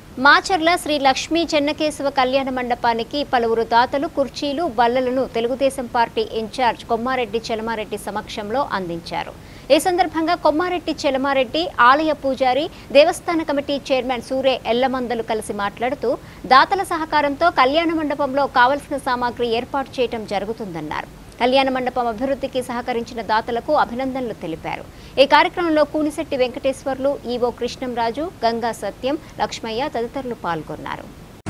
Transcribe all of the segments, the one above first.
మాచర్ల శ్రీ లక్ష్మీ చెన్నకేశవ కళ్యాణ మండపానికి పలువురు దాతలు కుర్చీలు బల్లలను తెలుగుదేశం పార్టీ ఇన్ఛార్జ్ కొమ్మారెడ్డి చెలమారెడ్డి సమక్షంలో అందించారు ఈ సందర్భంగా కొమ్మారెడ్డి చెలమారెడ్డి ఆలయ పూజారి దేవస్థాన కమిటీ చైర్మన్ సూరే ఎల్లమందలు కలిసి మాట్లాడుతూ దాతల సహకారంతో కళ్యాణ మండపంలో కావలసిన సామాగ్రి ఏర్పాటు చేయడం జరుగుతుందన్నారు కళ్యాణ మండపం అభివృద్ధికి సహకరించిన దాతలకు అభినందనలు తెలిపారు ఈ కార్యక్రమంలో కూనిశెట్టి వెంకటేశ్వర్లు ఈవో కృష్ణంరాజు గంగా సత్యం లక్ష్మయ్య తదితరులు పాల్గొన్నారు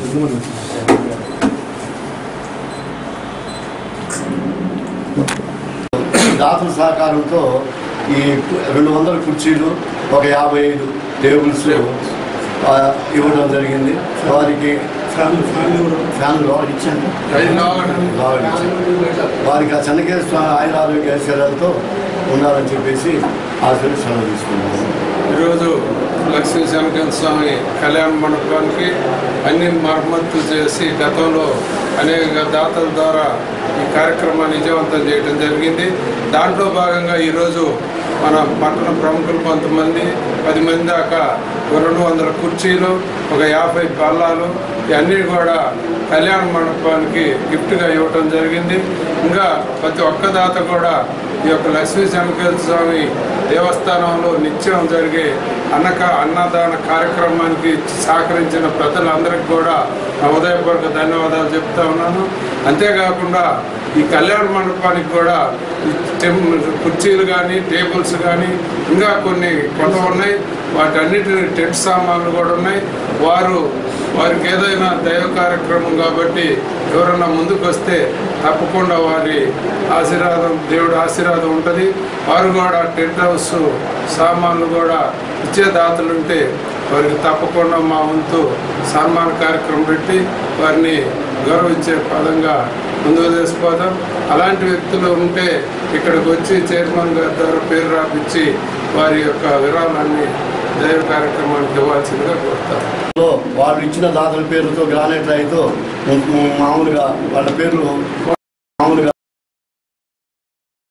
దాతల సహకారంతో ఈ రెండు వందల కుర్చీలు ఒక యాభై ఐదు టేబుల్స్ ఆ, ఇవ్వడం జరిగింది వారికి ఫ్యాన్లు వారికి ఇచ్చాను వారికి ఇచ్చాను. వారికి ఆ చెన్నకేశ్వర ఆయుర ఆరోగ్య ఐశ్వర్యాలతో ఉండాలని చెప్పేసి ఆశీర్వదించాలని తీసుకున్నాను ఈరోజు లక్ష్మీ శంకర స్వామి కళ్యాణ మండపానికి అన్ని మరమ్మతులు చేసి గతంలో అనేక దాతల ద్వారా ఈ కార్యక్రమాన్ని విజయవంతం చేయడం జరిగింది దాంట్లో భాగంగా ఈరోజు మన పట్టణ ప్రముఖులు కొంతమంది పది మంది దాకా ఒక రెండు వందల కుర్చీలు ఒక యాభై బల్లాలు ఇవన్నీ కూడా కళ్యాణ మండపానికి గిఫ్ట్గా ఇవ్వటం జరిగింది ఇంకా ప్రతి ఒక్క దాత కూడా ఈ యొక్క లక్ష్మీ శంకర స్వామి దేవస్థానంలో నిత్యం జరిగే అన్నక అన్నదాన కార్యక్రమానికి సహకరించిన ప్రజలందరికీ కూడా నా ఉదయపూర్వక ధన్యవాదాలు చెప్తా ఉన్నాను అంతేకాకుండా ఈ కళ్యాణ మండపానికి కూడా ఈ టెం- కుర్చీలు కానీ టేబుల్స్ కానీ ఇంకా కొన్ని కొంత ఉన్నాయి వాటన్నిటిని టెంట్ సామాన్లు కూడా ఉన్నాయి వారు వారికి ఏదైనా దైవ కార్యక్రమం కాబట్టి ఎవరైనా ముందుకు వస్తే తప్పకుండా వారి ఆశీర్వాదం దేవుడి ఆశీర్వాదం ఉంటుంది వారు కూడా టెంట్ హౌస్ సామాన్లు కూడా ఇచ్చే దాతలు ఉంటే వారికి తప్పకుండా మా వంతు సన్మాన కార్యక్రమం పెట్టి వారిని గౌరవించే పదంగా ముందుకు తీసుకుపోతాం అలాంటి వ్యక్తులు ఉంటే ఇక్కడికి వచ్చి చైర్మన్ గారి ద్వారా పేరు రాపించి వారి యొక్క విరాళాన్ని దైవ కార్యక్రమానికి ఇవ్వాల్సిందిగా కోరుతారు లో వాళ్ళు ఇచ్చిన దాతల పేరుతో గ్రానైట్ రాయితో మామూలుగా వాళ్ళ పేర్లు